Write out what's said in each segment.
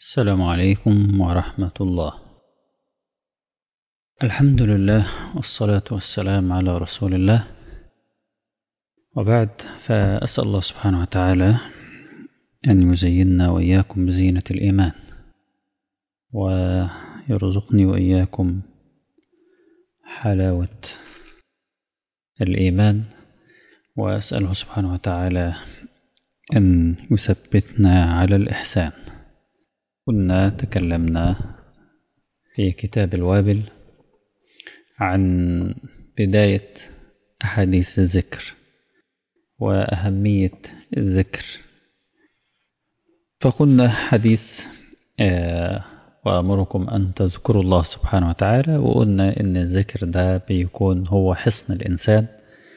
السلام عليكم ورحمة الله الحمد لله والصلاة والسلام على رسول الله وبعد فأسأل الله سبحانه وتعالى أن يزيننا وإياكم بزينة الإيمان ويرزقني وإياكم حلاوة الإيمان وأسأله سبحانه وتعالى أن يثبتنا على الإحسان كنا تكلمنا في كتاب الوابل عن بداية أحاديث الذكر وأهمية الذكر فقلنا حديث آه وأمركم أن تذكروا الله سبحانه وتعالى وقلنا إن الذكر ده بيكون هو حصن الإنسان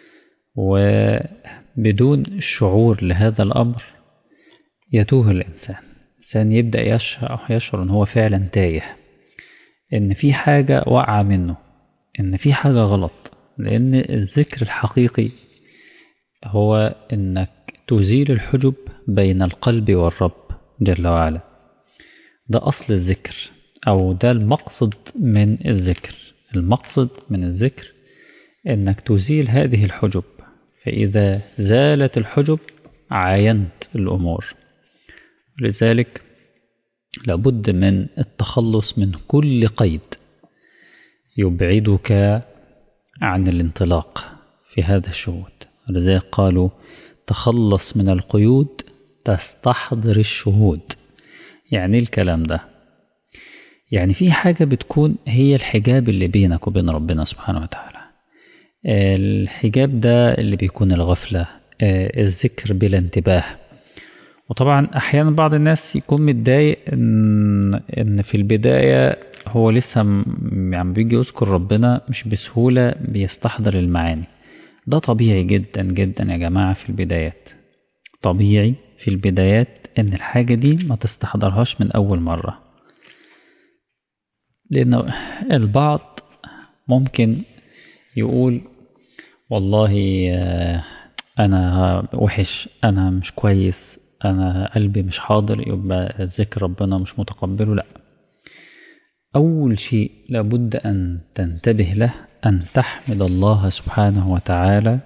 وبدون الشعور لهذا الأمر يتوه الإنسان الإنسان يبدأ يشعر, يشعر إن هو فعلا تايه إن في حاجة وقع منه إن في حاجة غلط لأن الذكر الحقيقي هو إنك تزيل الحجب بين القلب والرب جل وعلا ده أصل الذكر أو ده المقصد من الذكر المقصد من الذكر إنك تزيل هذه الحجب فإذا زالت الحجب عاينت الأمور لذلك لابد من التخلص من كل قيد يبعدك عن الانطلاق في هذا الشهود ولذلك قالوا تخلص من القيود تستحضر الشهود يعني الكلام ده يعني في حاجة بتكون هي الحجاب اللي بينك وبين ربنا سبحانه وتعالى الحجاب ده اللي بيكون الغفلة الذكر بلا انتباه وطبعا أحيانا بعض الناس يكون متضايق إن, إن في البداية هو لسه يعني بيجي يذكر ربنا مش بسهولة بيستحضر المعاني ده طبيعي جدا جدا يا جماعة في البدايات طبيعي في البدايات إن الحاجة دي ما تستحضرهاش من أول مرة لأن البعض ممكن يقول والله أنا وحش أنا مش كويس أنا قلبي مش حاضر يبقى ذكر ربنا مش متقبله لأ أول شيء لابد أن تنتبه له أن تحمد الله سبحانه وتعالى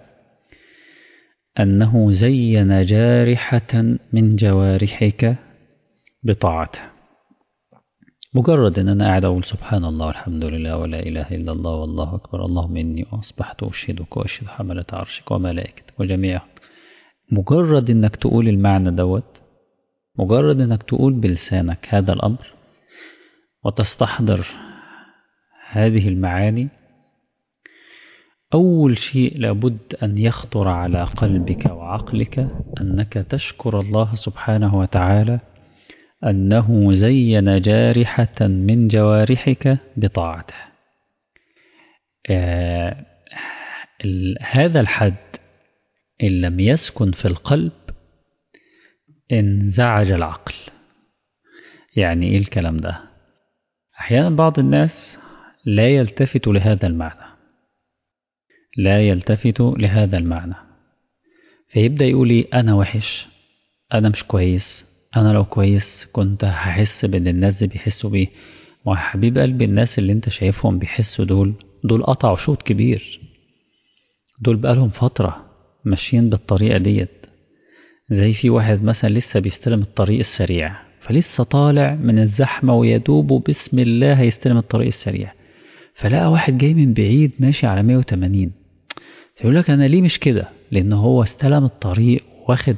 أنه زين جارحة من جوارحك بطاعته مجرد أن أنا قاعد أقول سبحان الله والحمد لله ولا إله إلا الله والله أكبر اللهم إني أصبحت أشهدك وأشهد حملة عرشك وملائكتك وجميع مجرد أنك تقول المعنى دوت مجرد أنك تقول بلسانك هذا الأمر وتستحضر هذه المعاني أول شيء لابد أن يخطر على قلبك وعقلك أنك تشكر الله سبحانه وتعالى أنه زين جارحة من جوارحك بطاعته آه هذا الحد إن لم يسكن في القلب انزعج العقل يعني إيه الكلام ده أحيانا بعض الناس لا يلتفت لهذا المعنى لا يلتفت لهذا المعنى فيبدأ يقول لي أنا وحش أنا مش كويس أنا لو كويس كنت هحس بأن الناس دي بيحسوا بيه ما حبيب قلبي الناس اللي انت شايفهم بيحسوا دول دول قطعوا شوط كبير دول بقالهم فترة ماشيين بالطريقة ديت زي في واحد مثلا لسه بيستلم الطريق السريع فلسه طالع من الزحمة ويدوب بسم الله هيستلم الطريق السريع فلقى واحد جاي من بعيد ماشي على 180 فيقول لك أنا ليه مش كده لأن هو استلم الطريق واخد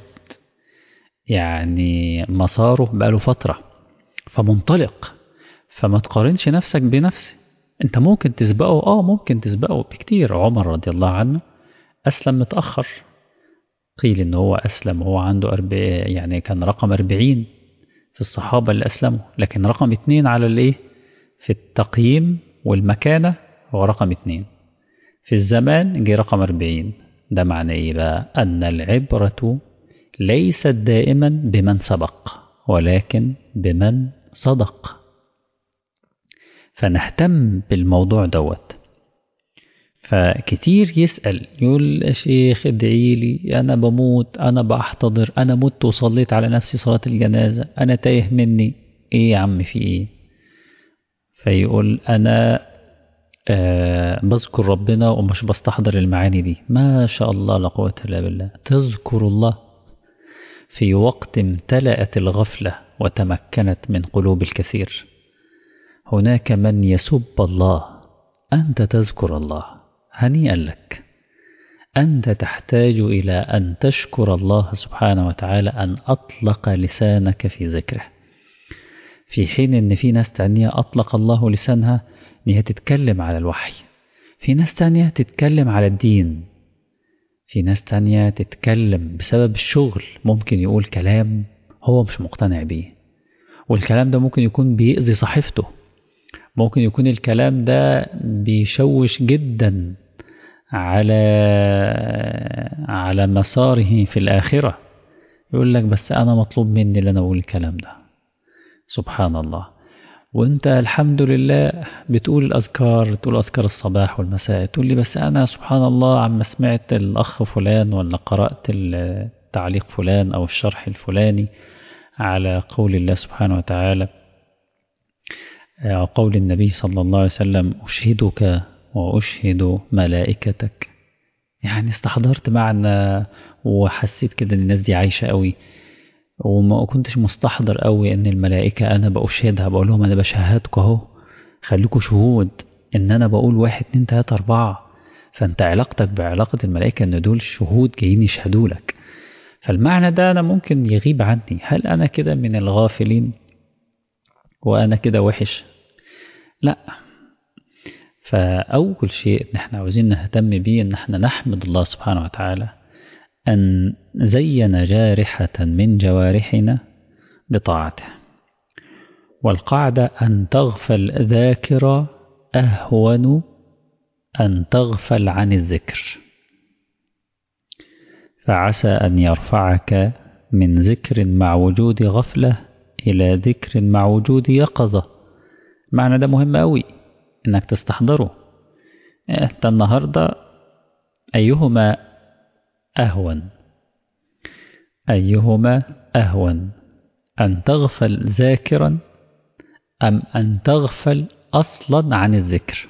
يعني مساره بقاله فترة فمنطلق فما تقارنش نفسك بنفسه انت ممكن تسبقه اه ممكن تسبقه بكتير عمر رضي الله عنه أسلم متأخر قيل إن هو أسلم وهو عنده أربع يعني كان رقم أربعين في الصحابة اللي أسلموا لكن رقم اتنين على الإيه في التقييم والمكانة هو رقم اتنين في الزمان جه رقم أربعين ده معنى إيه بقى أن العبرة ليست دائما بمن سبق ولكن بمن صدق فنهتم بالموضوع دوت فكتير يسأل يقول يا شيخ ادعي لي أنا بموت أنا بحتضر أنا مت وصليت على نفسي صلاة الجنازة أنا تايه مني ايه يا عم في ايه فيقول انا آه بذكر ربنا ومش بستحضر المعاني دي ما شاء الله لا قوة الا بالله تذكر الله في وقت امتلأت الغفلة وتمكنت من قلوب الكثير هناك من يسب الله أنت تذكر الله هنيئا لك أنت تحتاج إلى أن تشكر الله سبحانه وتعالى أن أطلق لسانك في ذكره في حين أن في ناس تانية أطلق الله لسانها أن هي تتكلم على الوحي في ناس تانية تتكلم على الدين في ناس تانية تتكلم بسبب الشغل ممكن يقول كلام هو مش مقتنع بيه والكلام ده ممكن يكون بيأذي صاحبته ممكن يكون الكلام ده بيشوش جدا على على مساره في الآخرة يقول لك بس أنا مطلوب مني اللي أنا أقول الكلام ده سبحان الله وانت الحمد لله بتقول الأذكار تقول أذكار الصباح والمساء تقول لي بس أنا سبحان الله عم سمعت الأخ فلان ولا قرأت التعليق فلان أو الشرح الفلاني على قول الله سبحانه وتعالى قول النبي صلى الله عليه وسلم أشهدك وأشهد ملائكتك يعني استحضرت معنى وحسيت كده ان الناس دي عايشة قوي وما كنتش مستحضر قوي ان الملائكة انا بأشهدها بقول لهم انا بشهدكم اهو خليكم شهود ان انا بقول واحد اتنين تلاتة اربعة فانت علاقتك بعلاقة الملائكة ان دول شهود جايين يشهدوا لك فالمعنى ده انا ممكن يغيب عني هل انا كده من الغافلين وانا كده وحش لا فأول شيء إن احنا عاوزين نهتم بيه إن احنا نحمد الله سبحانه وتعالى أن زين جارحة من جوارحنا بطاعته والقاعدة أن تغفل ذاكرة أهون أن تغفل عن الذكر فعسى أن يرفعك من ذكر مع وجود غفلة إلى ذكر مع وجود يقظة معنى ده مهم أوي إنك تستحضره أنت النهاردة أيهما أهون أيهما أهون أن تغفل ذاكرا أم أن تغفل أصلا عن الذكر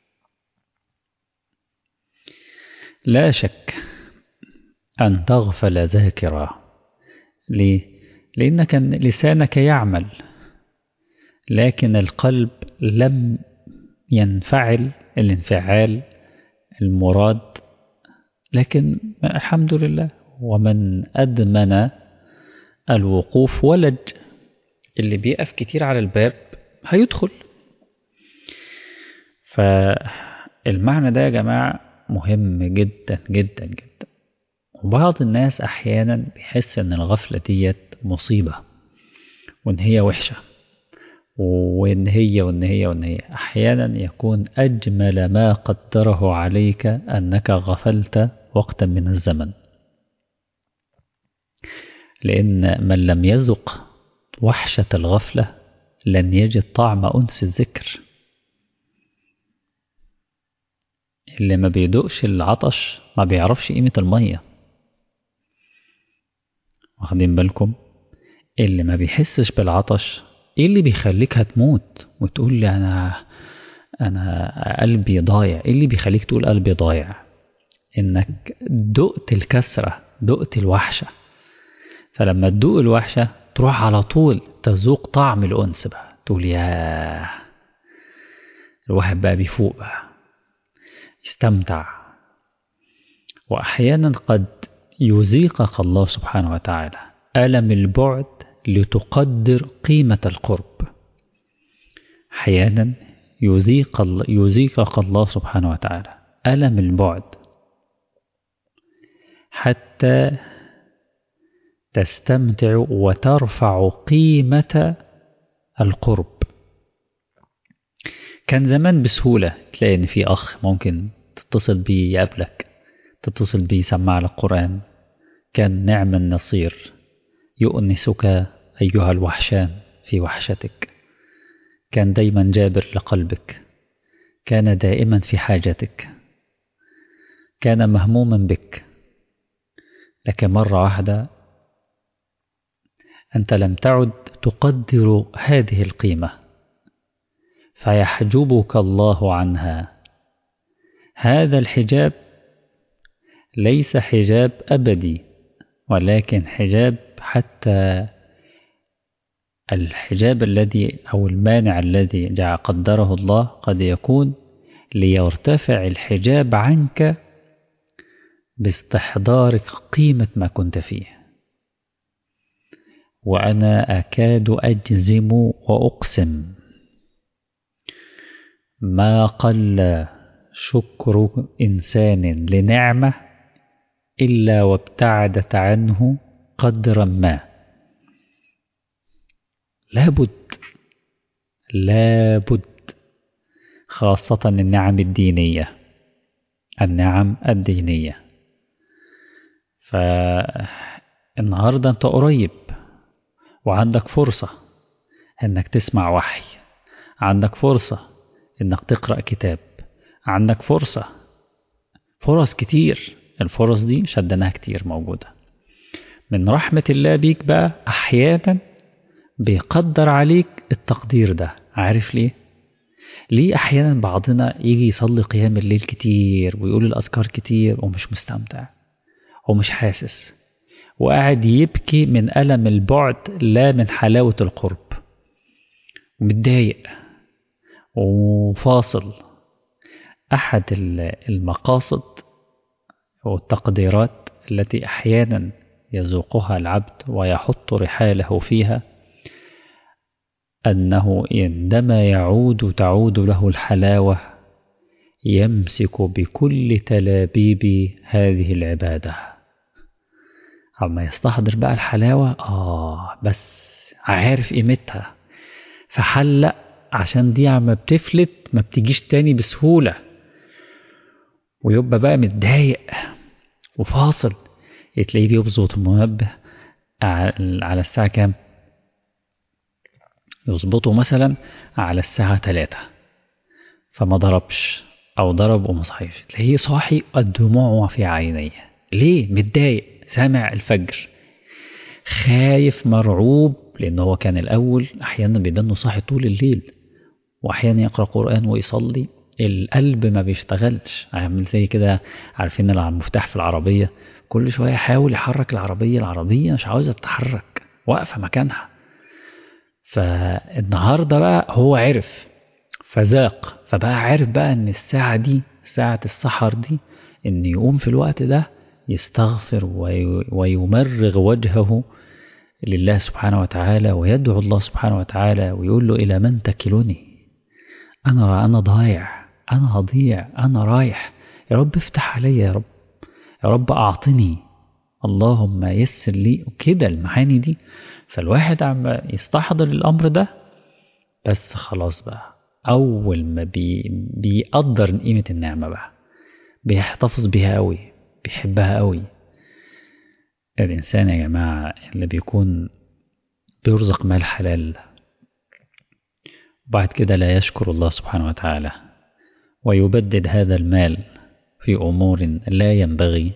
لا شك أن تغفل ذاكرا ليه؟ لأنك لسانك يعمل لكن القلب لم ينفعل الانفعال المراد لكن الحمد لله ومن أدمن الوقوف ولج اللي بيقف كتير على الباب هيدخل فالمعنى ده يا جماعة مهم جدا جدا جدا وبعض الناس أحيانا بيحس إن الغفلة ديت مصيبة وإن هي وحشة وإن هي وإن هي وإن هي أحيانا يكون أجمل ما قدره عليك أنك غفلت وقتا من الزمن لأن من لم يذق وحشة الغفلة لن يجد طعم أنس الذكر اللي ما بيدوقش العطش ما بيعرفش قيمة المية واخدين بالكم اللي ما بيحسش بالعطش ايه اللي بيخليك هتموت وتقول لي انا انا قلبي ضايع ايه اللي بيخليك تقول قلبي ضايع انك دقت الكسرة دقت الوحشة فلما تدوق الوحشة تروح على طول تذوق طعم الأنس بقى تقول يا الواحد بقى بيفوق بقى يستمتع وأحيانا قد يذيقك الله سبحانه وتعالى ألم البعد لتقدر قيمة القرب أحيانا يذيق يذيقك الله سبحانه وتعالى ألم البعد حتى تستمتع وترفع قيمة القرب كان زمان بسهولة تلاقي إن في أخ ممكن تتصل بيه يقابلك تتصل بيه يسمع لك قرآن كان نعم النصير يؤنسك أيها الوحشان في وحشتك كان دايما جابر لقلبك كان دائما في حاجتك كان مهموما بك لكن مرة واحدة أنت لم تعد تقدر هذه القيمة فيحجبك الله عنها هذا الحجاب ليس حجاب أبدي ولكن حجاب حتى الحجاب الذي أو المانع الذي جاء قدره الله قد يكون ليرتفع الحجاب عنك باستحضارك قيمة ما كنت فيه وأنا أكاد أجزم وأقسم ما قل شكر إنسان لنعمة إلا وابتعدت عنه قدرا ما لابد لابد خاصة النعم الدينية النعم الدينية فالنهاردة أنت قريب وعندك فرصة إنك تسمع وحي عندك فرصة إنك تقرأ كتاب عندك فرصة فرص كتير الفرص دي شدناها كتير موجودة من رحمة الله بيك بقى أحيانا بيقدر عليك التقدير ده عارف ليه؟ ليه أحيانا بعضنا يجي يصلي قيام الليل كتير ويقول الأذكار كتير ومش مستمتع ومش حاسس وقاعد يبكي من ألم البعد لا من حلاوة القرب ومتضايق وفاصل أحد المقاصد والتقديرات التي أحيانا يذوقها العبد ويحط رحاله فيها أنه عندما يعود تعود له الحلاوة يمسك بكل تلابيب هذه العبادة أما يستحضر بقى الحلاوة آه بس عارف قيمتها فحلق عشان دي عم بتفلت ما بتجيش تاني بسهولة ويبقى بقى متضايق وفاصل تلاقيه بيبظبط المنبه على الساعة كام يظبطه مثلا على الساعة تلاتة فما ضربش أو ضرب وما صحيش تلاقيه صاحي الدموع في عينيه ليه متضايق سامع الفجر خايف مرعوب لأن هو كان الأول أحيانا بيدنه صاحي طول الليل وأحيانا يقرأ قرآن ويصلي القلب ما بيشتغلش عامل زي كده عارفين المفتاح في العربية كل شوية يحاول يحرك العربية العربية مش عاوزة تتحرك واقفة مكانها فالنهاردة بقى هو عرف فذاق فبقى عارف بقى ان الساعة دي ساعة السحر دي ان يقوم في الوقت ده يستغفر ويمرغ وجهه لله سبحانه وتعالى ويدعو الله سبحانه وتعالى ويقول له إلى من تكلني أنا أنا ضايع أنا هضيع أنا رايح يا رب افتح عليا يا رب يا رب أعطني اللهم يسر لي كده المعاني دي فالواحد عم يستحضر الأمر ده بس خلاص بقى أول ما بي بيقدر قيمة النعمة بقى بيحتفظ بيها قوي بيحبها قوي الإنسان يا جماعة اللي بيكون بيرزق مال حلال وبعد كده لا يشكر الله سبحانه وتعالى ويبدد هذا المال في أمور لا ينبغي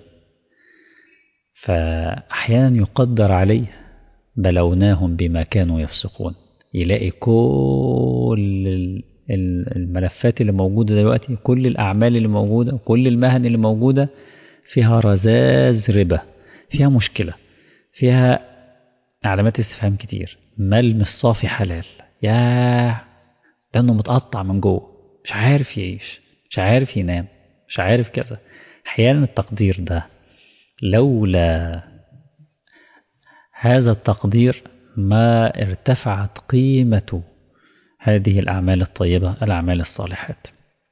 فأحيانا يقدر عليه بلوناهم بما كانوا يفسقون يلاقي كل الملفات اللي موجودة دلوقتي كل الأعمال اللي موجودة وكل المهن اللي موجودة فيها رذاذ ربا فيها مشكلة فيها علامات استفهام كتير ملمس صافي حلال ياه لأنه متقطع من جوه مش عارف يعيش مش عارف ينام مش عارف كذا أحيانا التقدير ده لولا هذا التقدير ما ارتفعت قيمة هذه الأعمال الطيبة الأعمال الصالحات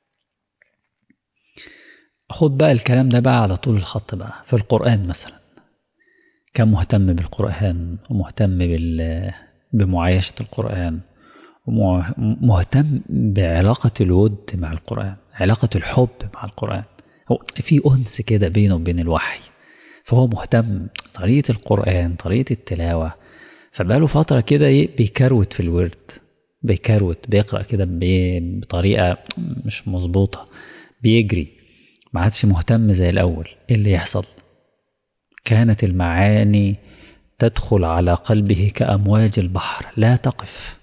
خد بقى الكلام ده بقى على طول الخط بقى في القرآن مثلا كان مهتم بالقرآن ومهتم بال بمعايشة القرآن ومهتم بعلاقة الود مع القرآن علاقة الحب مع القرآن هو في أنس كده بينه وبين الوحي فهو مهتم طريقة القرآن طريقة التلاوة فبقاله فترة كده بيكروت في الورد بيكروت بيقرأ كده بطريقة مش مظبوطة بيجري ما عادش مهتم زي الأول إيه اللي يحصل كانت المعاني تدخل على قلبه كأمواج البحر لا تقف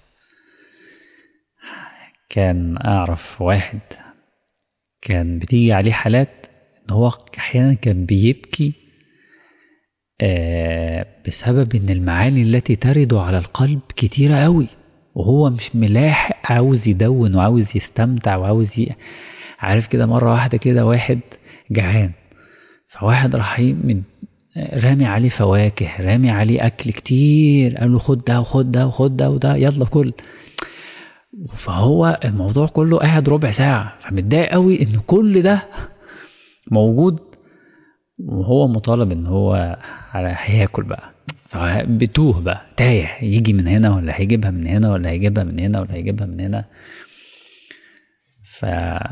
كان أعرف واحد كان بتيجي عليه حالات إن هو أحيانا كان بيبكي آه بسبب إن المعاني التي ترد على القلب كتيرة أوي وهو مش ملاحق عاوز يدون وعاوز يستمتع وعاوز ي... عارف كده مرة واحدة كده واحد جعان فواحد راح من رامي عليه فواكه رامي عليه أكل كتير قال له خد ده وخد ده وخد ده وده يلا كل فهو الموضوع كله قاعد ربع ساعة فمتضايق قوي إن كل ده موجود وهو مطالب إن هو هياكل بقى فبتوه بقى تايه يجي من هنا ولا هيجيبها من هنا ولا هيجيبها من هنا ولا هيجيبها من هنا ف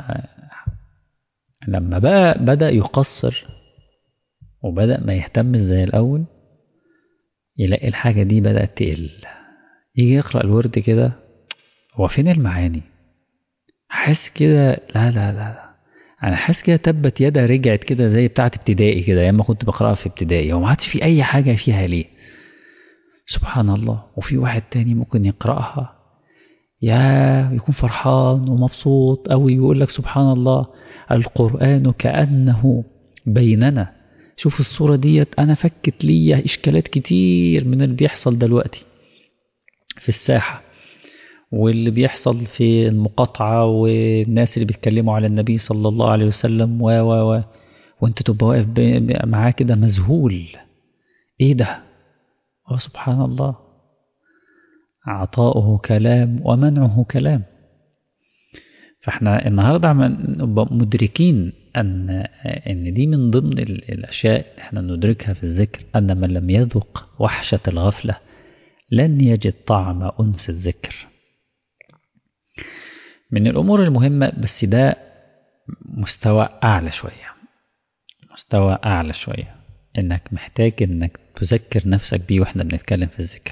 لما بقى بدأ يقصر وبدأ ما يهتمش زي الأول يلاقي الحاجة دي بدأت تقل يجي يقرأ الورد كده هو فين المعاني حاسس كده لا لا لا انا حاسس كده تبت يدا رجعت كده زي بتاعه ابتدائي كده ايام ما كنت بقراها في ابتدائي وما عادش في اي حاجه فيها ليه سبحان الله وفي واحد تاني ممكن يقراها يا يكون فرحان ومبسوط أوي يقول لك سبحان الله القرآن كأنه بيننا شوف الصورة ديت أنا فكت لي إشكالات كتير من اللي بيحصل دلوقتي في الساحة واللي بيحصل في المقاطعة والناس اللي بيتكلموا على النبي صلى الله عليه وسلم و و و وانت تبقى واقف معاه كده مذهول ايه ده سبحان الله عطاؤه كلام ومنعه كلام فاحنا النهاردة مدركين أن أن دي من ضمن الأشياء اللي احنا ندركها في الذكر أن من لم يذق وحشة الغفلة لن يجد طعم أنس الذكر من الأمور المهمة بس ده مستوى أعلى شوية مستوى أعلى شوية إنك محتاج إنك تذكر نفسك بيه وإحنا بنتكلم في الذكر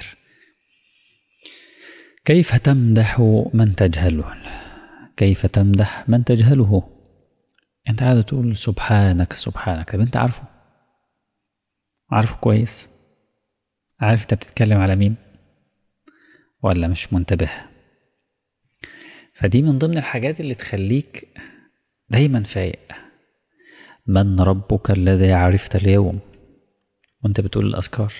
كيف تمدح من تجهله كيف تمدح من تجهله انت قاعد تقول سبحانك سبحانك طب انت عارفه عارفه كويس عارف انت بتتكلم على مين ولا مش منتبه فدي من ضمن الحاجات اللي تخليك دايما فايق من ربك الذي عرفت اليوم وانت بتقول الأذكار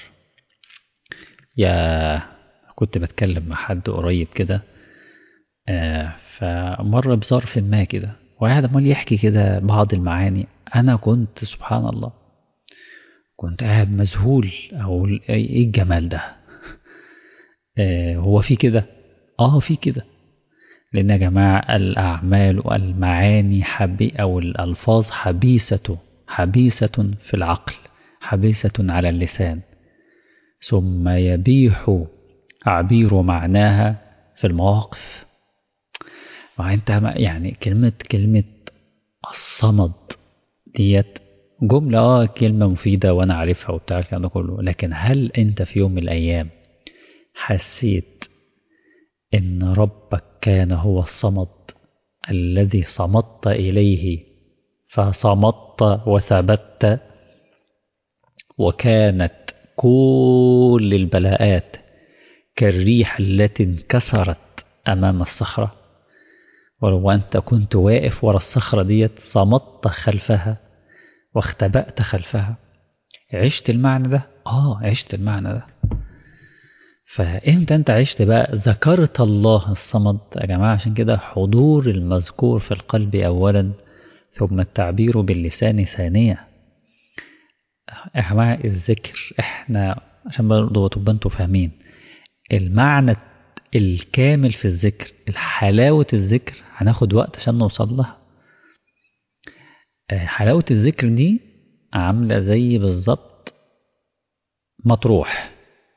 يا كنت بتكلم مع حد قريب كده آه فمر بظرف ما كده وقاعد عمال يحكي كده بعض المعاني أنا كنت سبحان الله كنت قاعد مذهول أقول إيه الجمال ده آه هو في كده آه في كده لأن يا جماعة الأعمال والمعاني حبي أو الألفاظ حبيسة حبيسة في العقل حبيسة على اللسان ثم يبيح تعبير معناها في المواقف وانت يعني كلمة كلمة الصمد ديت جملة اه كلمة مفيدة وانا عارفها وبتاع الكلام ده كله لكن هل انت في يوم من الايام حسيت ان ربك كان هو الصمد الذي صمت اليه فصمت وثبت وكانت كل البلاءات كالريح التي انكسرت أمام الصخرة ولو أنت كنت واقف ورا الصخرة ديت صمت خلفها واختبأت خلفها عشت المعنى ده؟ آه عشت المعنى ده فإمتى أنت عشت بقى ذكرت الله الصمد يا جماعة عشان كده حضور المذكور في القلب أولا ثم التعبير باللسان ثانيا يا جماعة الذكر احنا عشان برضه تبقى انتوا فاهمين المعنى الكامل في الذكر حلاوة الذكر هناخد وقت عشان نوصل لها حلاوة الذكر دي عاملة زي بالظبط مطروح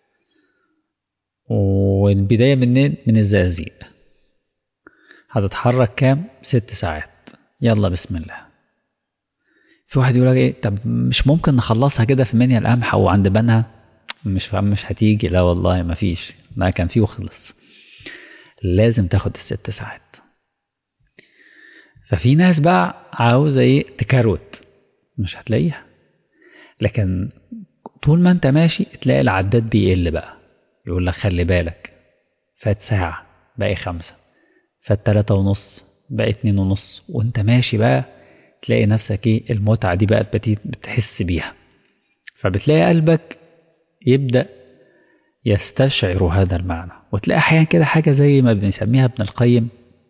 والبداية منين من الزقازيق هتتحرك كام ست ساعات يلا بسم الله في واحد يقول لك ايه طب مش ممكن نخلصها كده في منيا القمح او عند بنها مش مش هتيجي لا والله ما فيش ما كان فيه وخلص لازم تاخد الست ساعات ففي ناس بقى عاوزة ايه تكروت مش هتلاقيها لكن طول ما انت ماشي تلاقي العداد بيقل بقى يقول لك خلي بالك فات ساعة بقى خمسة فات تلاتة ونص بقى اتنين ونص وانت ماشي بقى تلاقي نفسك ايه المتعة دي بقى بتحس بيها فبتلاقي قلبك يبدأ يستشعر هذا المعنى وتلاقي أحيانا كده حاجة زي ما بنسميها ابن القيم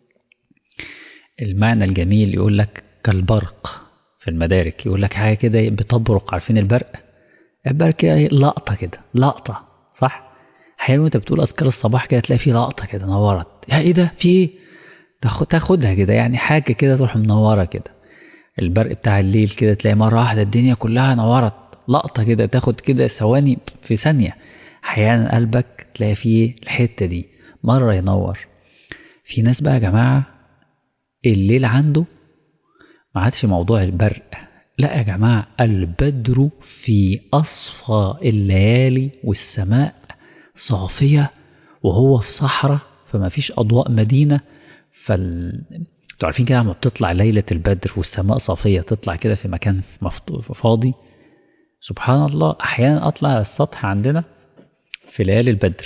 المعنى الجميل يقول لك كالبرق في المدارك يقول لك حاجة كده بتبرق عارفين البرق البرق كده لقطة كده لقطة صح أحيانا وأنت بتقول أذكار الصباح كده تلاقي في لقطة كده نورت يا إيه ده في إيه تاخد تاخدها كده يعني حاجة كده تروح منورة كده البرق بتاع الليل كده تلاقي مرة واحدة الدنيا كلها نورت لقطة كده تاخد كده ثواني في ثانية أحيانا قلبك تلاقي فيه الحتة دي مرة ينور في ناس بقى يا جماعة الليل عنده ما عادش موضوع البرق لا يا جماعة البدر في أصفى الليالي والسماء صافية وهو في صحراء فما فيش أضواء مدينة فال انتوا عارفين كده لما بتطلع ليلة البدر والسماء صافية تطلع كده في مكان فاضي سبحان الله أحيانا أطلع على السطح عندنا في ليالي البدر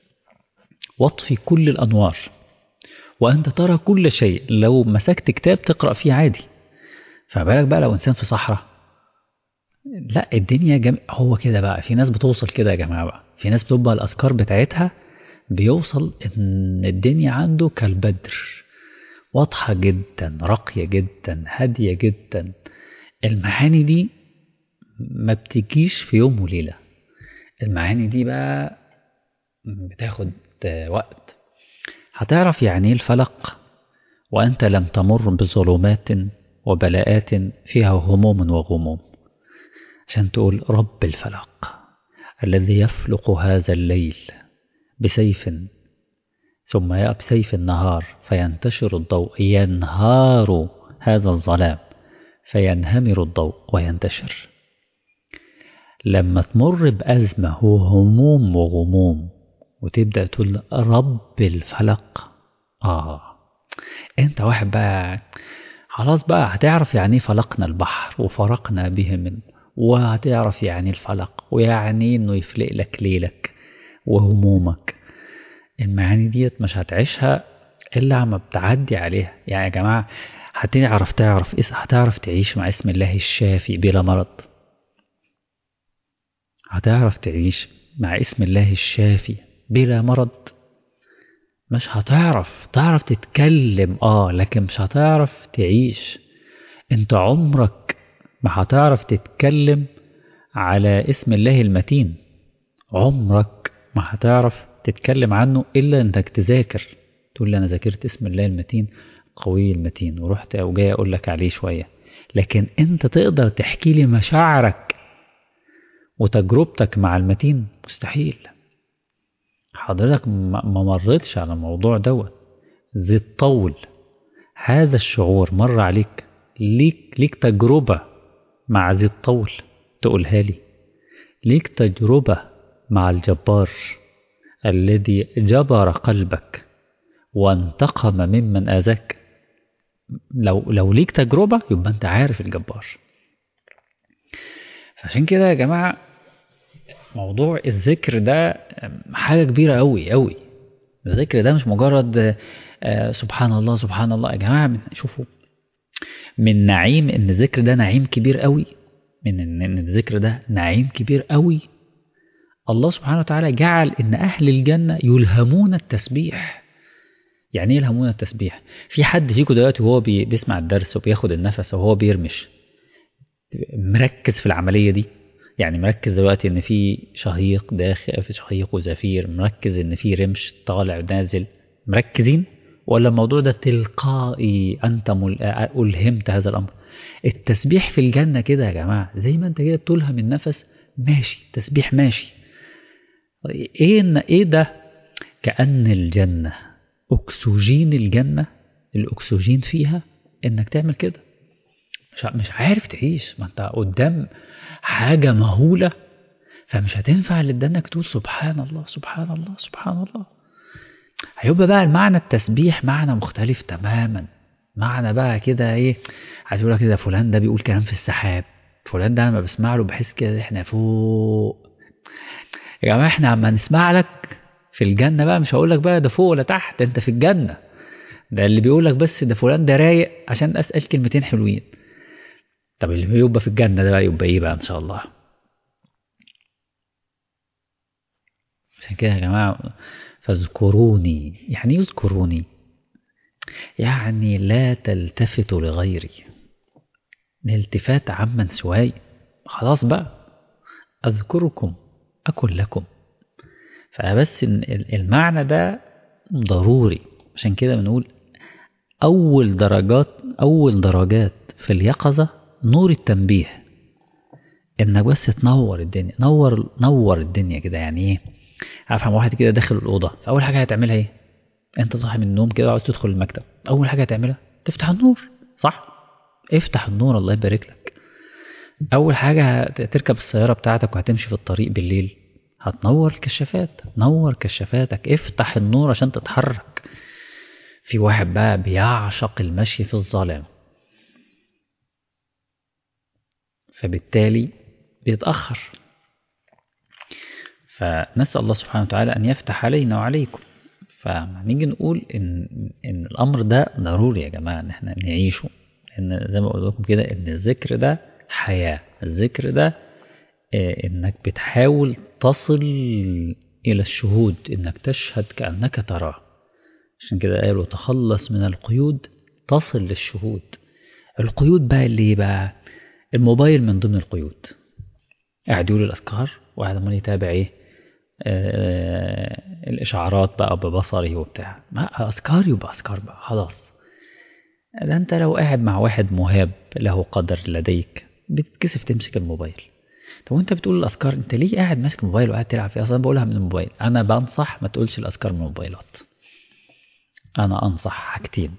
واطفي كل الأنوار وأنت ترى كل شيء لو مسكت كتاب تقرأ فيه عادي فبالك بقى لو إنسان في صحراء لا الدنيا جم... هو كده بقى في ناس بتوصل كده يا جماعة بقى في ناس بتبقى الأذكار بتاعتها بيوصل إن الدنيا عنده كالبدر واضحة جدا راقية جدا هادية جدا المعاني دي ما بتجيش في يوم وليلة المعاني دي بقى بتاخد وقت هتعرف يعني ايه الفلق وأنت لم تمر بظلمات وبلاءات فيها هموم وغموم عشان تقول رب الفلق الذي يفلق هذا الليل بسيف ثم يأب سيف النهار فينتشر الضوء ينهار هذا الظلام فينهمر الضوء وينتشر لما تمر بأزمة وهموم وغموم وتبدأ تقول رب الفلق آه أنت واحد بقى خلاص بقى هتعرف يعني فلقنا البحر وفرقنا به من وهتعرف يعني الفلق ويعني انه يفلق لك ليلك وهمومك المعاني ديت مش هتعيشها الا عما بتعدي عليها يعني يا جماعه هتعرف تعرف هتعرف تعيش مع اسم الله الشافي بلا مرض هتعرف تعيش مع اسم الله الشافي بلا مرض مش هتعرف تعرف تتكلم اه لكن مش هتعرف تعيش انت عمرك ما هتعرف تتكلم على اسم الله المتين عمرك ما هتعرف تتكلم عنه الا انك تذاكر تقول لي انا ذاكرت اسم الله المتين قوي المتين ورحت او جاي اقول لك عليه شويه لكن انت تقدر تحكي لي مشاعرك وتجربتك مع المتين مستحيل حضرتك ما مرتش على الموضوع دوت ذي الطول هذا الشعور مر عليك ليك ليك تجربة مع ذي الطول تقولها لي ليك تجربة مع الجبار الذي جبر قلبك وانتقم ممن آذاك لو لو ليك تجربة يبقى أنت عارف الجبار عشان كده يا جماعة موضوع الذكر ده حاجة كبيرة أوي أوي الذكر ده مش مجرد سبحان الله سبحان الله يا جماعة شوفوا من نعيم إن الذكر ده نعيم كبير أوي من إن الذكر ده نعيم كبير أوي الله سبحانه وتعالى جعل إن أهل الجنة يلهمون التسبيح يعني ايه يلهمون التسبيح في حد فيكم دلوقتي وهو بيسمع الدرس وبياخد النفس وهو بيرمش مركز في العملية دي يعني مركز دلوقتي ان في شهيق داخل في شهيق وزفير مركز ان في رمش طالع نازل مركزين ولا الموضوع ده تلقائي انت الهمت هذا الامر التسبيح في الجنة كده يا جماعة زي ما انت كده بتلهم النفس ماشي تسبيح ماشي ايه ان ايه ده كأن الجنة اكسجين الجنة الاكسجين فيها انك تعمل كده مش مش عارف تعيش ما انت قدام حاجة مهولة فمش هتنفع اللي ادانك تقول سبحان الله سبحان الله سبحان الله هيبقى بقى المعنى التسبيح معنى مختلف تماما معنى بقى كده ايه عايز اقول كده فلان ده بيقول كلام في السحاب فلان ده لما بسمع له بحس كده احنا فوق يا جماعه احنا عم نسمع لك في الجنه بقى مش هقول لك بقى ده فوق ولا تحت ده انت في الجنه ده اللي بيقول لك بس ده فلان ده رايق عشان اسال كلمتين حلوين طب اللي يبقى في الجنه ده بقى يبقى ايه بقى ان شاء الله عشان كده يا جماعه فاذكروني يعني ايه اذكروني يعني لا تلتفتوا لغيري الالتفات عمن سواي خلاص بقى أذكركم أكن لكم فبس المعنى ده ضروري عشان كده بنقول أول درجات أول درجات في اليقظة نور التنبيه إنك بس تنور الدنيا نور نور الدنيا كده يعني إيه عارف واحد كده داخل الأوضة فأول حاجة هتعملها إيه أنت صاحي من النوم كده وعاوز تدخل المكتب أول حاجة هتعملها تفتح النور صح افتح النور الله يبارك لك أول حاجة تركب السيارة بتاعتك وهتمشي في الطريق بالليل هتنور الكشافات نور كشافاتك افتح النور عشان تتحرك في واحد بقى بيعشق المشي في الظلام فبالتالي بيتأخر فنسأل الله سبحانه وتعالى أن يفتح علينا وعليكم فنيجي نقول إن, إن الأمر ده ضروري يا جماعة إن إحنا نعيشه لأن زي ما قلت لكم كده إن الذكر ده حياة الذكر ده إنك بتحاول تصل إلى الشهود إنك تشهد كأنك تراه عشان كده قالوا تخلص من القيود تصل للشهود القيود بقى اللي بقى الموبايل من ضمن القيود قاعد يقول الأذكار وقاعد عمال يتابع إيه آه الإشعارات بقى ببصره وبتاع ما أذكار يبقى أذكار بقى خلاص ده أنت لو قاعد مع واحد مهاب له قدر لديك بتتكسف تمسك الموبايل طب وانت بتقول الاذكار انت ليه قاعد ماسك الموبايل وقاعد تلعب فيه اصلا بقولها من الموبايل انا بنصح ما تقولش الاذكار من الموبايلات انا انصح حاجتين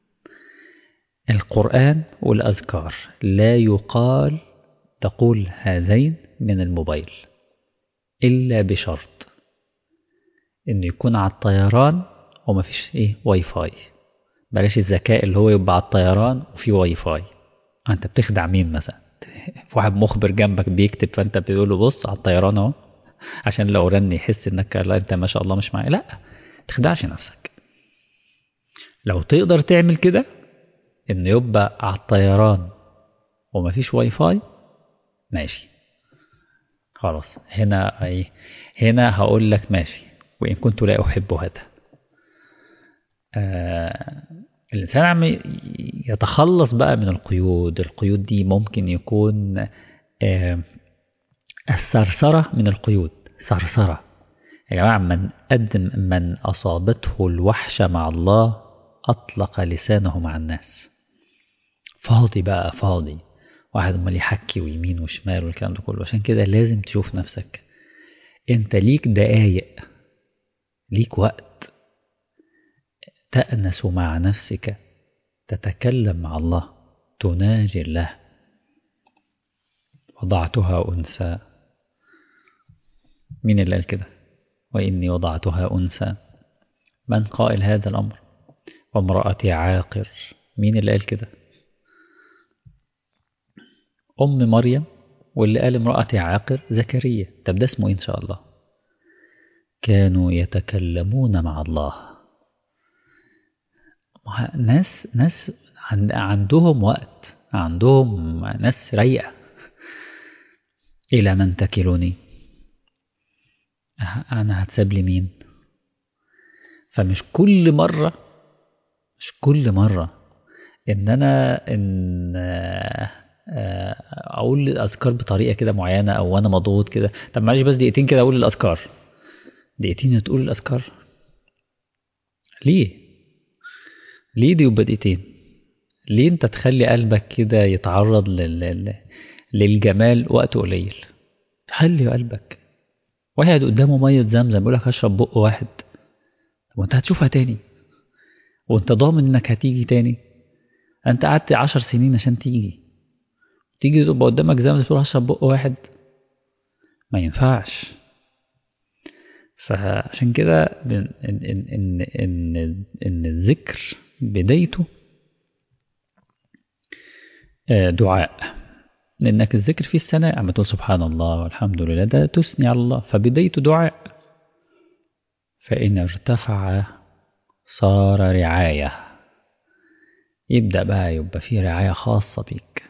القران والاذكار لا يقال تقول هذين من الموبايل الا بشرط انه يكون على الطيران وما فيش ايه واي فاي بلاش الذكاء اللي هو يبقى على الطيران وفي واي فاي انت بتخدع مين مثلا في واحد مخبر جنبك بيكتب فانت بتقول له بص على الطيران اهو عشان لو رن يحس انك لا انت ما شاء الله مش معايا لا تخدعش نفسك لو تقدر تعمل كده ان يبقى على الطيران ومفيش واي فاي ماشي خلاص هنا ايه هنا هقول لك ماشي وان كنت لا احب هذا آه الإنسان عم يتخلص بقى من القيود القيود دي ممكن يكون الثرثرة من القيود ثرثرة يا جماعة من قدم من أصابته الوحشة مع الله أطلق لسانه مع الناس فاضي بقى فاضي واحد امال يحكي ويمين وشمال والكلام ده كله عشان كده لازم تشوف نفسك انت ليك دقايق ليك وقت تأنس مع نفسك تتكلم مع الله تناجي الله وضعتها أنثى مين اللي قال كده وإني وضعتها أنثى من قائل هذا الأمر وامرأتي عاقر مين اللي قال كده أم مريم واللي قال امرأتي عاقر زكريا طب ده اسمه إيه إن شاء الله كانوا يتكلمون مع الله ناس ناس عندهم وقت عندهم ناس رايقة إلى من تكلني أنا هتساب لي مين فمش كل مرة مش كل مرة إن أنا إن أقول الأذكار بطريقة كده معينة أو أنا مضغوط كده طب معلش بس دقيقتين كده أقول الأذكار دقيقتين تقول الأذكار ليه ليه دي يبقى دقيقتين ليه انت تخلي قلبك كده يتعرض لل... للجمال وقت قليل خلي قلبك واحد قدامه مية زمزم بيقول لك هشرب بق واحد وانت هتشوفها تاني وانت ضامن انك هتيجي تاني انت قعدت عشر سنين عشان تيجي تيجي تبقى قدامك زمزم تقول هشرب بق واحد ما ينفعش فعشان كده إن, إن, إن, إن, إن الذكر بدايته دعاء لأنك الذكر فيه الثناء أما تقول سبحان الله والحمد لله ده تثني على الله فبدايته دعاء فإن ارتفع صار رعاية يبدأ بقى يبقى فيه رعاية خاصة بيك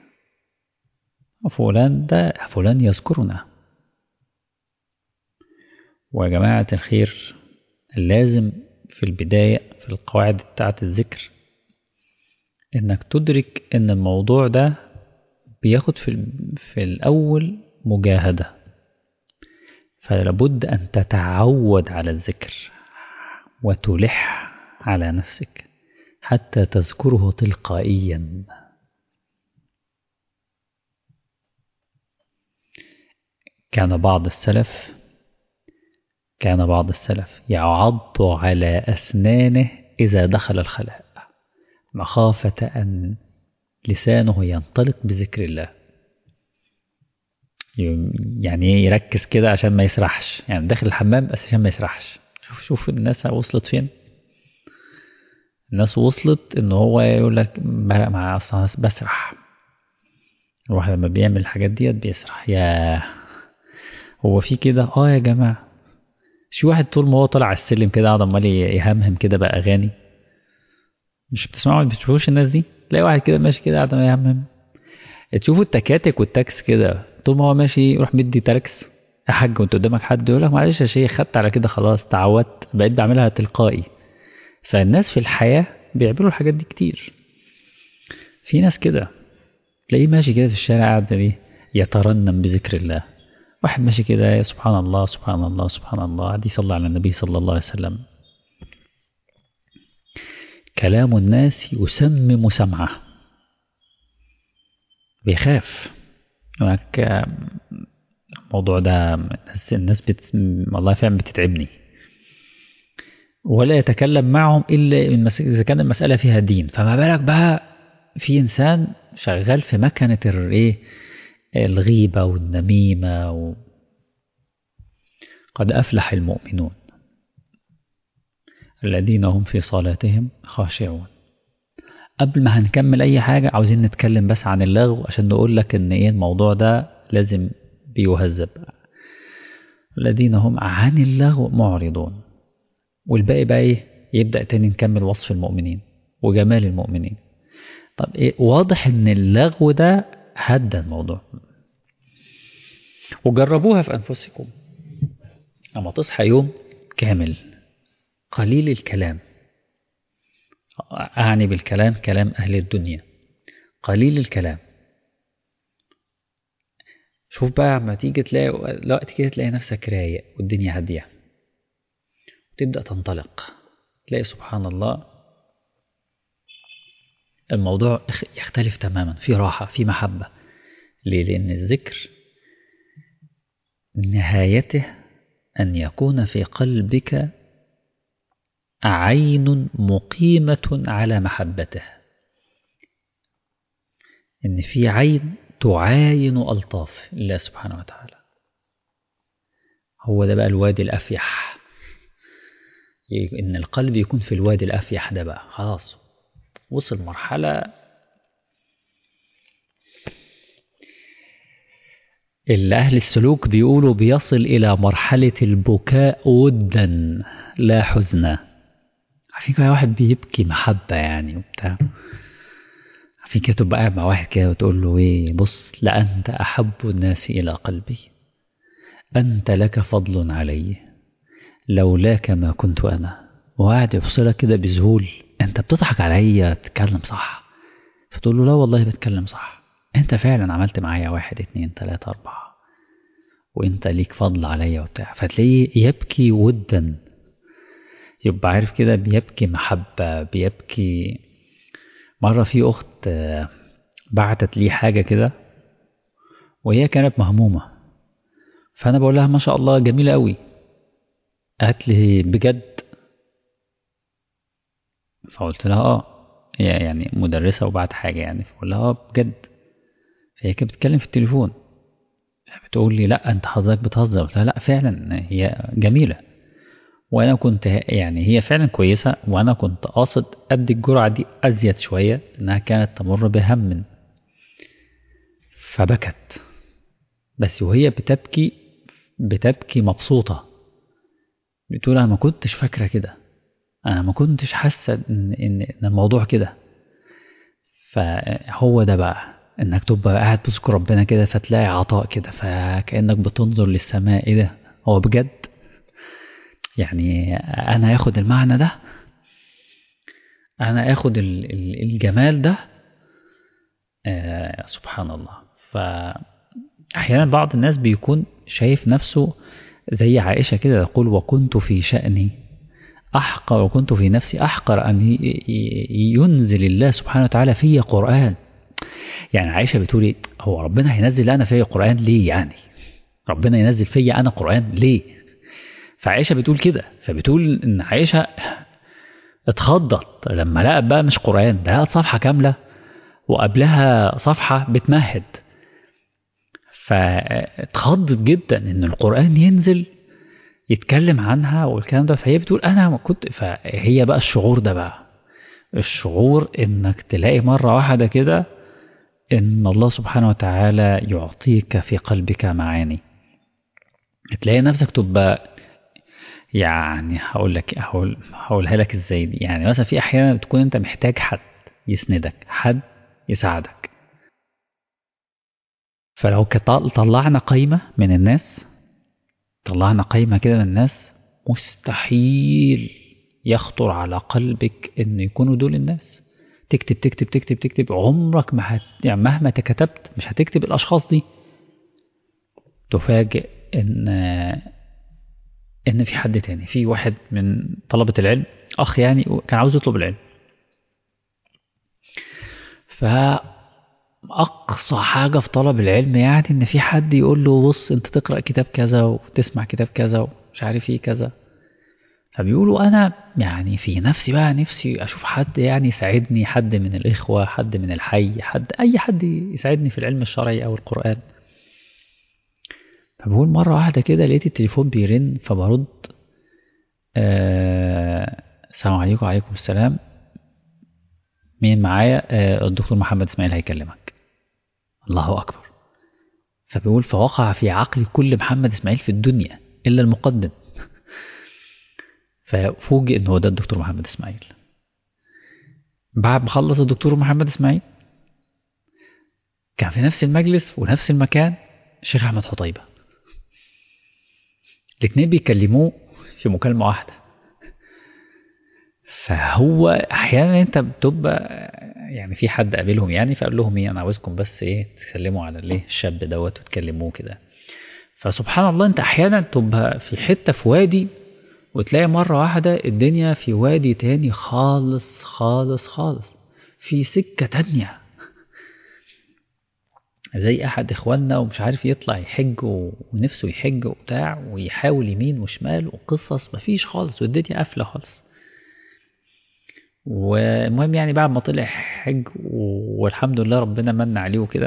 فلان ده فلان يذكرنا ويا جماعة الخير لازم في البداية في القواعد بتاعة الذكر إنك تدرك إن الموضوع ده بياخد في, في الأول مجاهدة فلابد أن تتعود على الذكر وتلح على نفسك حتى تذكره تلقائيا كان بعض السلف كان بعض السلف يعض على أسنانه إذا دخل الخلاء مخافة أن لسانه ينطلق بذكر الله يعني يركز كده عشان ما يسرحش يعني داخل الحمام بس عشان ما يسرحش شوف شوف الناس وصلت فين الناس وصلت ان هو يقول لك مع بسرح الواحد لما بيعمل الحاجات ديت بيسرح يا هو في كده اه يا جماعه في واحد طول ما هو طالع على السلم كده قاعد عمال يهمهم كده باغاني مش بتسمعوا ما بتشوفوش الناس دي تلاقي واحد كده ماشي كده قاعد يهمهم تشوفوا التكاتك والتاكس كده طول ما هو ماشي يروح مدي تاكس يا حاج وانت قدامك حد يقول لك معلش يا شيخ خدت على كده خلاص تعودت بقيت بعملها تلقائي فالناس في الحياة بيعملوا الحاجات دي كتير في ناس كده تلاقيه ماشي كده في الشارع قاعد بيه يترنم بذكر الله واحد ماشي كده سبحان الله سبحان الله سبحان الله قاعد يصلي على النبي صلى الله عليه وسلم كلام الناس يسمم سمعه بيخاف هناك الموضوع ده الناس بت... والله فعلا بتتعبني ولا يتكلم معهم إلا إذا كان المسألة فيها دين فما بالك بقى في إنسان شغال في مكنة الإيه الغيبة والنميمة و... قد أفلح المؤمنون الذين هم في صلاتهم خاشعون قبل ما هنكمل أي حاجة عاوزين نتكلم بس عن اللغو عشان نقول لك إن إيه الموضوع ده لازم بيهذب الذين هم عن اللغو معرضون والباقي بقى إيه يبدأ تاني نكمل وصف المؤمنين وجمال المؤمنين طب إيه واضح إن اللغو ده هدى الموضوع وجربوها في أنفسكم لما تصحى يوم كامل قليل الكلام أعني بالكلام كلام أهل الدنيا قليل الكلام شوف بقى لما تيجي تلاقي وقت كده تلاقي نفسك رايق والدنيا هادية وتبدأ تنطلق تلاقي سبحان الله الموضوع يختلف تماما في راحة في محبة ليه؟ لأن الذكر نهايته أن يكون في قلبك عين مقيمة على محبته إن في عين تعاين ألطاف الله سبحانه وتعالى هو ده بقى الوادي الأفيح إن القلب يكون في الوادي الأفيح ده بقى خلاص وصل مرحلة اللي أهل السلوك بيقولوا بيصل إلى مرحلة البكاء ودا لا حزنا عارفين كده واحد بيبكي محبة يعني وبتاع عارفين كده تبقى قاعد مع واحد كده وتقول له إيه بص لأنت أحب الناس إلى قلبي أنت لك فضل علي لولاك ما كنت أنا وقاعد يفصلك كده بذهول أنت بتضحك عليا بتتكلم صح فتقول له لا والله بتكلم صح انت فعلا عملت معايا واحد اتنين تلاتة اربعة وانت ليك فضل عليا وبتاع فتلاقيه يبكي ودا يبقى عارف كده بيبكي محبة بيبكي مرة في أخت بعتت لي حاجة كده وهي كانت مهمومة فأنا بقول لها ما شاء الله جميلة قوي قالت لي بجد فقلت لها اه هي يعني مدرسة وبعت حاجة يعني فقول لها اه بجد فهي كانت بتتكلم في التليفون بتقول لي لا انت حضرتك بتهزر قلت لها لا فعلا هي جميله وانا كنت يعني هي فعلا كويسه وانا كنت قاصد ادي الجرعه دي ازيد شويه انها كانت تمر بهم فبكت بس وهي بتبكي بتبكي مبسوطة بتقول أنا ما كنتش فاكرة كده أنا ما كنتش حاسة إن, إن, إن الموضوع كده فهو ده بقى إنك تبقى قاعد تذكر ربنا كده فتلاقي عطاء كده فكأنك بتنظر للسماء إيه ده هو بجد يعني أنا آخد المعنى ده أنا آخد الجمال ده آه سبحان الله فأحيانا بعض الناس بيكون شايف نفسه زي عائشة كده يقول وكنت في شأني أحقر وكنت في نفسي أحقر أن ينزل الله سبحانه وتعالى في قرآن يعني عائشة بتقول إيه هو ربنا هينزل أنا في قرآن ليه يعني ربنا ينزل فيا أنا قرآن ليه فعائشة بتقول كده فبتقول إن عائشة اتخضت لما لقت بقى مش قرآن ده لقت صفحة كاملة وقبلها صفحة بتمهد فاتخضت جدا ان القرآن ينزل يتكلم عنها والكلام ده فهي بتقول انا ما كنت فهي بقى الشعور ده بقى الشعور انك تلاقي مرة واحدة كده ان الله سبحانه وتعالى يعطيك في قلبك معاني تلاقي نفسك تبقى يعني هقول لك هقول هقولها لك ازاي دي يعني مثلا في احيانا بتكون انت محتاج حد يسندك حد يساعدك فلو طلعنا قايمة من الناس طلعنا قايمة كده من الناس مستحيل يخطر على قلبك ان يكونوا دول الناس تكتب تكتب تكتب تكتب عمرك ما هت... يعني مهما كتبت مش هتكتب الاشخاص دي تفاجئ ان ان في حد تاني في واحد من طلبة العلم اخ يعني كان عاوز يطلب العلم فأقصى حاجة في طلب العلم يعني إن في حد يقول له بص أنت تقرأ كتاب كذا وتسمع كتاب كذا ومش عارف إيه كذا فبيقولوا أنا يعني في نفسي بقى نفسي أشوف حد يعني يساعدني حد من الإخوة حد من الحي حد أي حد يساعدني في العلم الشرعي أو القرآن فبقول مرة واحدة كده لقيت التليفون بيرن فبرد آه السلام عليكم وعليكم السلام مين معايا آه الدكتور محمد اسماعيل هيكلمك الله اكبر فبيقول فوقع في عقل كل محمد اسماعيل في الدنيا الا المقدم ففوجئ ان هو ده الدكتور محمد اسماعيل بعد ما خلص الدكتور محمد اسماعيل كان في نفس المجلس ونفس المكان الشيخ احمد حطيبه الاثنين بيكلموه في مكالمه واحده فهو احيانا انت بتبقى يعني في حد قابلهم يعني فقال لهم ايه انا عاوزكم بس ايه تسلموا على الايه الشاب دوت وتكلموه كده فسبحان الله انت احيانا تبقى في حته في وادي وتلاقي مره واحده الدنيا في وادي تاني خالص خالص خالص في سكه تانية زي احد اخواننا ومش عارف يطلع يحج ونفسه يحج وبتاع ويحاول يمين وشمال وقصص مفيش خالص والدنيا قافله خالص والمهم يعني بعد ما طلع حج والحمد لله ربنا من عليه وكده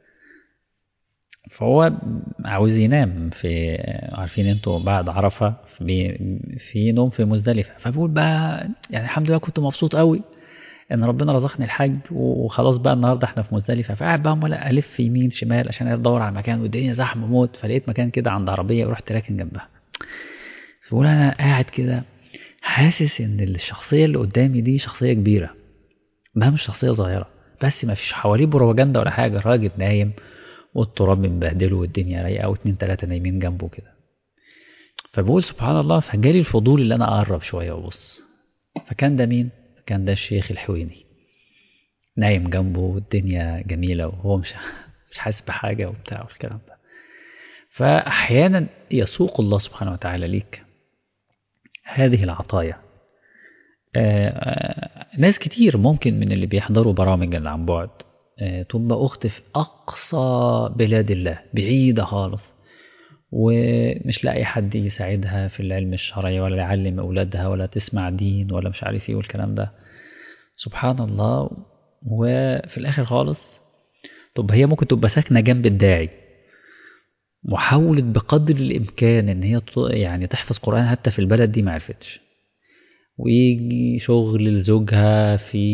فهو عاوز ينام في عارفين انتوا بعد عرفة في, في نوم في مزدلفة فبقول بقى يعني الحمد لله كنت مبسوط قوي ان ربنا رزقني الحج وخلاص بقى النهارده احنا في مزدلفة فقاعد بقى عمال الف يمين شمال عشان ادور على مكان والدنيا زحمه موت فلقيت مكان كده عند عربيه ورحت راكن جنبها فبقول انا قاعد كده حاسس ان الشخصيه اللي قدامي دي شخصيه كبيره ده مش شخصيه صغيره بس ما فيش حواليه بروباجندا ولا حاجه الراجل نايم والتراب مبهدله والدنيا رايقه واتنين تلاته نايمين جنبه كده فبقول سبحان الله فجالي الفضول اللي انا اقرب شويه وابص فكان ده مين كان ده الشيخ الحويني نايم جنبه والدنيا جميله وهو مش مش حاسس بحاجه وبتاع والكلام ده فاحيانا يسوق الله سبحانه وتعالى ليك هذه العطايا آآ ناس كتير ممكن من اللي بيحضروا برامج عن بعد تبقى أخت في أقصى بلاد الله بعيدة خالص ومش لاقي حد يساعدها في العلم الشرعي ولا يعلم أولادها ولا تسمع دين ولا مش عارف ايه والكلام ده سبحان الله وفي الآخر خالص طب هي ممكن تبقى ساكنة جنب الداعي وحاولت بقدر الإمكان إن هي يعني تحفظ قرآن حتى في البلد دي ما عرفتش ويجي شغل لزوجها في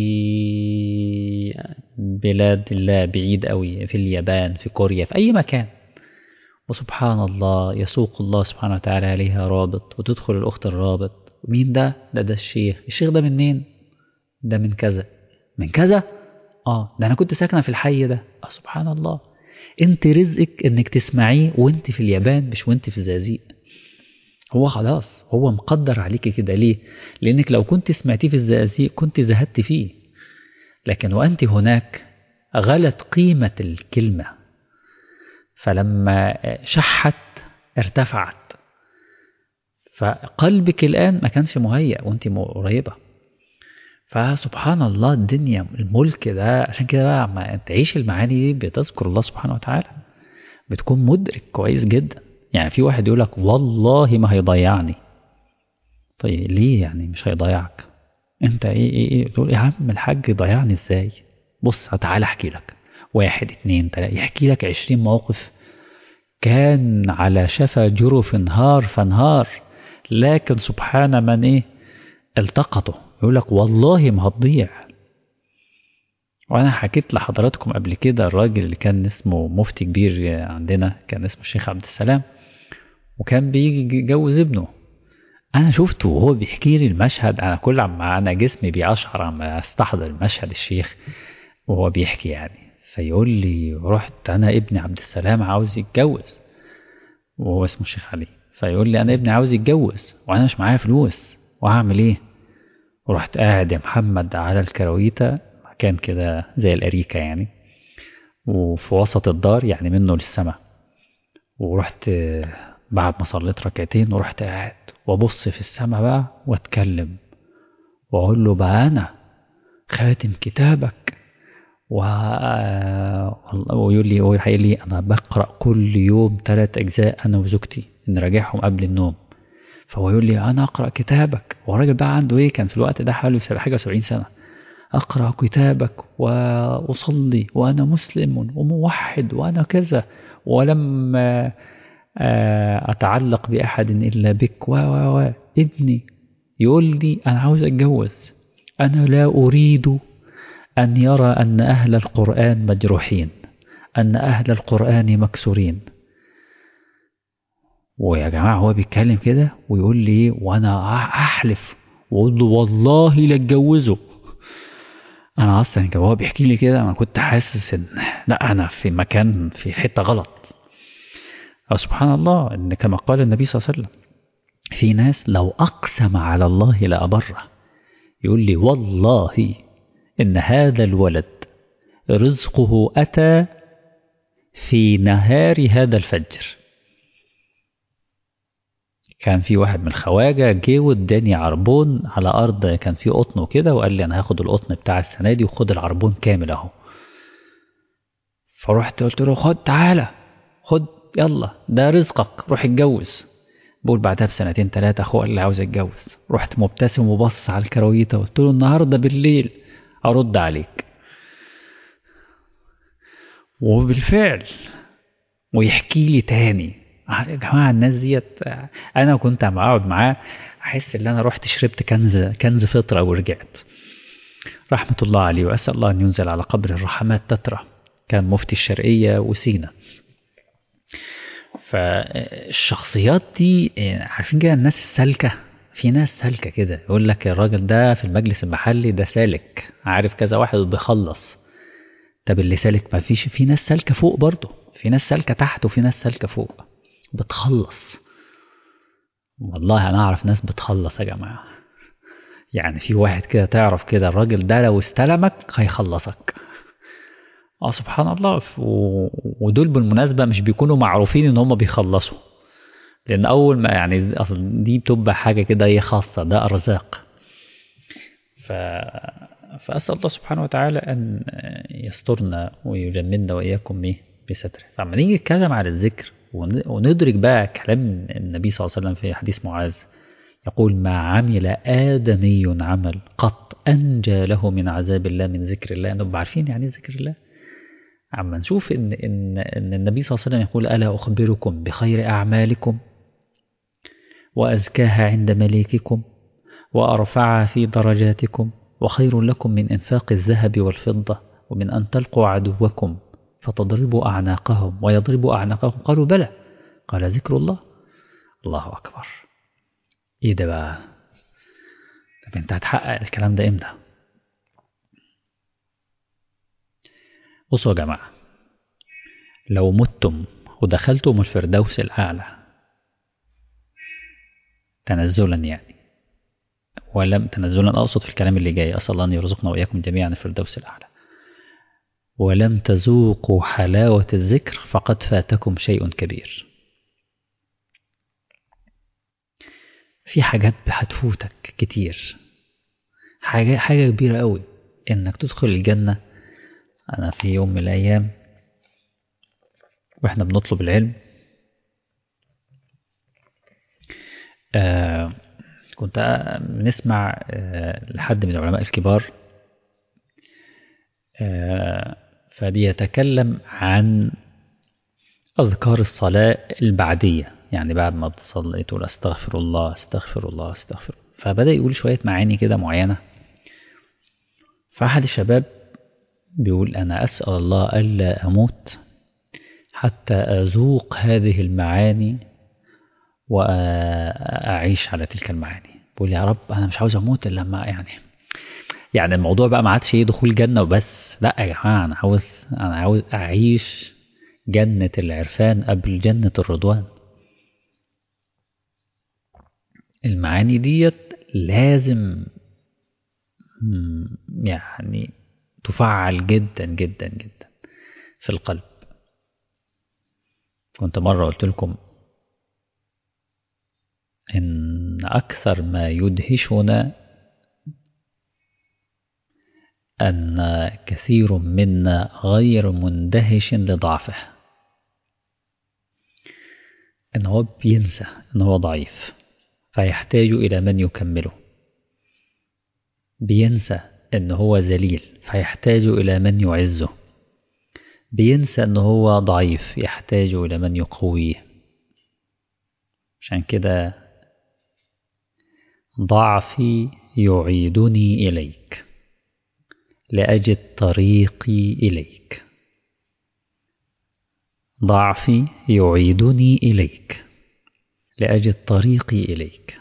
بلاد الله بعيد قوي في اليابان في كوريا في أي مكان وسبحان الله يسوق الله سبحانه وتعالى عليها رابط وتدخل الأخت الرابط مين ده؟ ده ده الشيخ الشيخ ده منين؟ ده من كذا من كذا؟ اه ده أنا كنت ساكنة في الحي ده آه سبحان الله انت رزقك انك تسمعيه وانت في اليابان مش وانت في الزقازيق هو خلاص هو مقدر عليك كده ليه لانك لو كنت سمعتيه في الزقازيق كنت زهدت فيه لكن وانت هناك غلت قيمة الكلمة فلما شحت ارتفعت فقلبك الآن ما كانش مهيأ وانت قريبة فسبحان الله الدنيا الملك ده عشان كده بقى ما تعيش المعاني دي بتذكر الله سبحانه وتعالى بتكون مدرك كويس جدا يعني في واحد يقول لك والله ما هيضيعني طيب ليه يعني مش هيضيعك انت ايه ايه ايه تقول يا عم الحاج ضيعني ازاي بص تعالى احكي لك واحد اتنين تلاته يحكي لك عشرين موقف كان على شفا جرف انهار فانهار لكن سبحان من ايه التقطه يقول لك والله ما هتضيع وانا حكيت لحضراتكم قبل كده الراجل اللي كان اسمه مفتي كبير عندنا كان اسمه الشيخ عبد السلام وكان بيجي يجوز ابنه انا شفته وهو بيحكي لي المشهد انا كل عما انا جسمي بيقشعر عما استحضر مشهد الشيخ وهو بيحكي يعني فيقول لي رحت انا ابني عبد السلام عاوز يتجوز وهو اسمه الشيخ علي فيقول لي انا ابني عاوز يتجوز وانا مش معايا فلوس وهعمل ايه ورحت قاعد يا محمد على الكراويتة مكان كده زي الأريكة يعني وفي وسط الدار يعني منه للسماء ورحت بعد ما صليت ركعتين ورحت قاعد وابص في السماء بقى واتكلم واقول له بقى انا خاتم كتابك و... ويقول لي هو لي انا بقرا كل يوم ثلاث اجزاء انا وزوجتي نراجعهم قبل النوم فهو يقول لي انا اقرا كتابك والراجل بقى عنده ايه كان في الوقت ده حوالي حاجه 70 سنه اقرا كتابك واصلي وانا مسلم وموحد وانا كذا ولم اتعلق باحد الا بك و و ابني يقول لي انا عاوز اتجوز انا لا اريد ان يرى ان اهل القران مجروحين ان اهل القران مكسورين ويا جماعة هو بيتكلم كده ويقول لي وانا احلف واقول له والله لا اتجوزه انا اصلا هو بيحكي لي كده انا كنت حاسس ان لا انا في مكان في حتة غلط أو سبحان الله ان كما قال النبي صلى الله عليه وسلم في ناس لو اقسم على الله لابره يقول لي والله ان هذا الولد رزقه اتى في نهار هذا الفجر كان في واحد من الخواجه جه واداني عربون على ارض كان فيه قطن وكده وقال لي انا هاخد القطن بتاع السنه دي وخد العربون كامل اهو فرحت قلت له خد تعالى خد يلا ده رزقك روح اتجوز بقول بعدها بسنتين ثلاثة أخوه اللي عاوز اتجوز رحت مبتسم وبص على الكراويتة وقلت له النهاردة بالليل أرد عليك وبالفعل ويحكي لي تاني يا جماعه الناس ديت انا كنت عم اقعد معاه احس ان انا رحت شربت كنز كنز فطره ورجعت رحمه الله عليه واسال الله ان ينزل على قبر الرحمات تترى كان مفتي الشرقيه وسينا فالشخصيات دي عارفين كده الناس السالكه في ناس سالكه كده يقول لك الراجل ده في المجلس المحلي ده سالك عارف كذا واحد بيخلص طب اللي سالك ما فيش في ناس سالكه فوق برضه في ناس سالكه تحت وفي ناس سالكه فوق بتخلص والله انا اعرف ناس بتخلص يا جماعه يعني في واحد كده تعرف كده الراجل ده لو استلمك هيخلصك اه سبحان الله ودول بالمناسبه مش بيكونوا معروفين ان هم بيخلصوا لان اول ما يعني اصل دي بتبقى حاجه كده هي خاصه ده ارزاق ف فاسال الله سبحانه وتعالى ان يسترنا ويجملنا واياكم ايه بستره فلما نيجي نتكلم على الذكر وندرك بقى كلام النبي صلى الله عليه وسلم في حديث معاذ يقول ما عمل آدمي عمل قط أنجى له من عذاب الله من ذكر الله نبقى عارفين يعني ذكر الله عما نشوف إن, إن, إن النبي صلى الله عليه وسلم يقول ألا أخبركم بخير أعمالكم وأزكاها عند مليككم وأرفع في درجاتكم وخير لكم من إنفاق الذهب والفضة ومن أن تلقوا عدوكم فتضربوا أعناقهم ويضربوا أعناقهم قالوا بلى قال ذكر الله الله أكبر إيه ده بقى طب أنت هتحقق الكلام ده إمتى بصوا يا جماعة لو متم ودخلتم الفردوس الأعلى تنزلا يعني ولم تنزلا أقصد في الكلام اللي جاي أسأل الله أن يرزقنا وإياكم جميعا الفردوس الأعلى ولم تذوقوا حلاوة الذكر فقد فاتكم شيء كبير في حاجات هتفوتك كتير حاجة حاجة كبيرة قوي إنك تدخل الجنة أنا في يوم من الأيام وإحنا بنطلب العلم آه كنت بنسمع آه لحد من العلماء الكبار آه فبيتكلم عن أذكار الصلاة البعدية يعني بعد ما بتصلي تقول أستغفر الله أستغفر الله أستغفر فبدأ يقول شوية معاني كده معينة فأحد الشباب بيقول أنا أسأل الله ألا أموت حتى أذوق هذه المعاني وأعيش على تلك المعاني بقول يا رب أنا مش عاوز أموت إلا لما يعني يعني الموضوع بقى ما عادش ايه دخول جنة وبس لا يا جماعة أنا عاوز أنا عاوز أعيش جنة العرفان قبل جنة الرضوان المعاني ديت لازم يعني تفعل جدا جدا جدا في القلب كنت مرة قلت لكم إن أكثر ما يدهشنا أن كثير منا غير مندهش لضعفه إن هو بينسى إن هو ضعيف فيحتاج إلى من يكمله بينسى إن هو ذليل فيحتاج إلى من يعزه بينسى إن هو ضعيف يحتاج إلى من يقويه عشان كده ضعفي يعيدني إليك لأجد طريقي إليك ضعفي يعيدني إليك لأجد طريقي إليك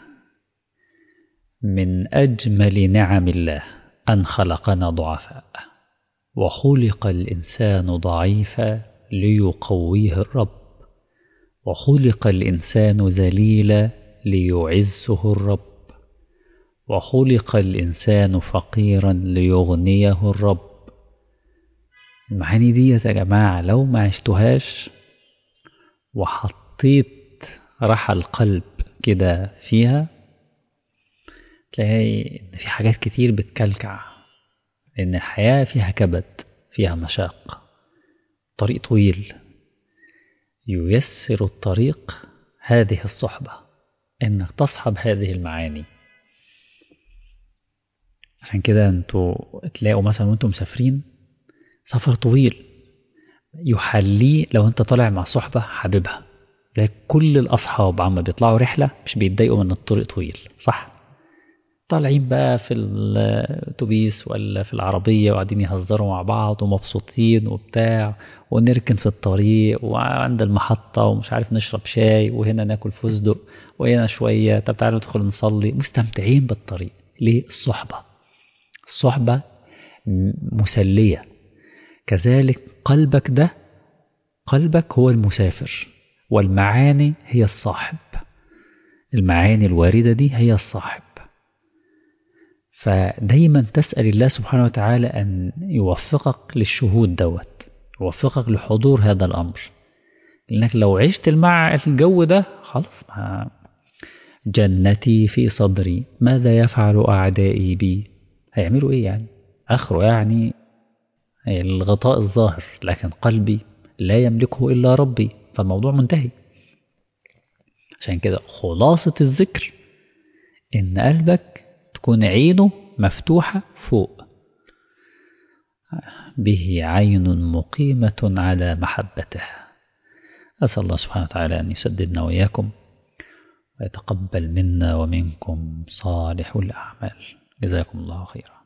من أجمل نعم الله أن خلقنا ضعفاء وخلق الإنسان ضعيفا ليقويه الرب وخلق الإنسان ذليلا ليعزه الرب وخلق الإنسان فقيرا ليغنيه الرب المعاني دي يا جماعة لو ما عشتهاش وحطيت راح القلب كده فيها تلاقي إن في حاجات كتير بتكلكع لأن الحياة فيها كبد فيها مشاق طريق طويل ييسر الطريق هذه الصحبة إنك تصحب هذه المعاني عشان كده انتوا تلاقوا مثلا وانتم مسافرين سفر طويل يحليه لو انت طالع مع صحبة حبيبها تلاقي كل الأصحاب عما بيطلعوا رحلة مش بيتضايقوا من الطريق طويل صح طالعين بقى في الاتوبيس ولا في العربية وقاعدين يهزروا مع بعض ومبسوطين وبتاع ونركن في الطريق وعند المحطة ومش عارف نشرب شاي وهنا ناكل فستق وهنا شوية طب تعالوا ندخل نصلي مستمتعين بالطريق ليه الصحبة الصحبة مسلية كذلك قلبك ده قلبك هو المسافر والمعاني هي الصاحب المعاني الواردة دي هي الصاحب فدايما تسأل الله سبحانه وتعالى أن يوفقك للشهود دوت يوفقك لحضور هذا الأمر لأنك لو عشت مع الجو ده خلاص جنتي في صدري ماذا يفعل أعدائي بي هيعملوا إيه يعني آخره يعني الغطاء الظاهر لكن قلبي لا يملكه إلا ربي فالموضوع منتهي عشان كده خلاصة الذكر إن قلبك تكون عينه مفتوحة فوق به عين مقيمة على محبته أسأل الله سبحانه وتعالى أن يسددنا وإياكم ويتقبل منا ومنكم صالح الأعمال جزاكم الله خيرا